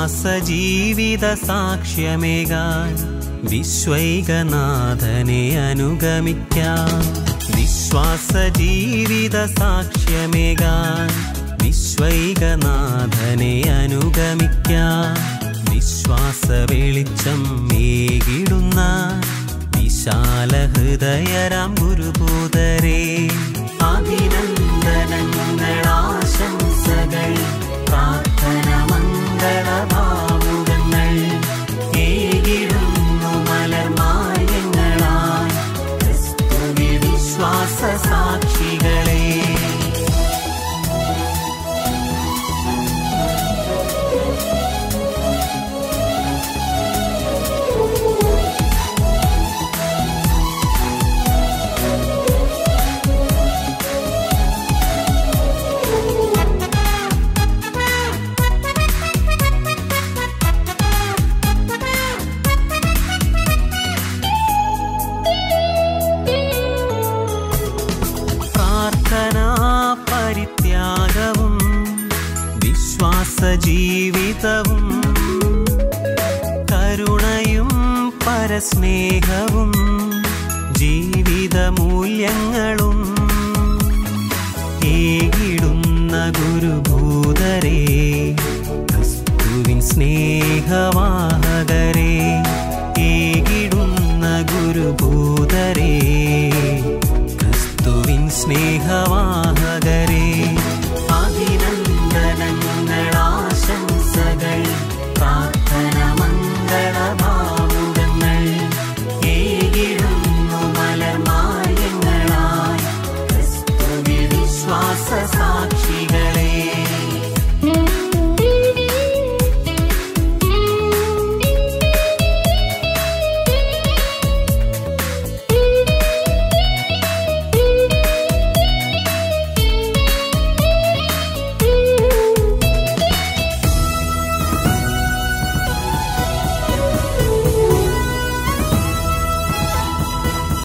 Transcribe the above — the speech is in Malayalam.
വിശ്വാസ ജീവിത സാക്ഷ്യമേകാൻ വിശ്വൈകനാഥനെ അനുഗമിക്കാം വിശ്വാസ ജീവിത സാക്ഷ്യമേകാൻ വിശ്വൈകനാഥനെ അനുഗമിക്കാം വിശ്വാസ വെളിച്ചം മേകിടുന്ന വിശാല ഹൃദയരാം ഗുരുഭൂതരേ അഭിനന്ദനങ്ങൾ ആശംസകൾ പ്രാർത്ഥന മംഗളഭാവുകങ്ങൾ ഏകിടുന്നു മലർമായങ്ങളായി ക്രിസ്തുവിൽ വിശ്വാസ സാക്ഷികളെ പ്രാർത്ഥനാ പരിത്യാഗവും വിശ്വാസ ജീവിതവും കരുണയും പരസ്നേഹവും ജീവിത മൂല്യങ്ങളും ഏകിടുന്ന ഗുരുഭൂതരേ ക്രിസ്തുവിൻ സ്നേഹവാഹകരേ ഏകിടുന്ന ഗുരുഭൂതരേ ക്രിസ്തുവിൻ സ്നേഹവാഹകരേ അഭിനന്ദനങ്ങൾ ആശംസകൾ പ്രാർത്ഥന മംഗളഭാവുകങ്ങൾ ഏകിടുന്നു മലർമായങ്ങളായി ക്രിസ്തുവിൽ വിശ്വാസ സാക്ഷി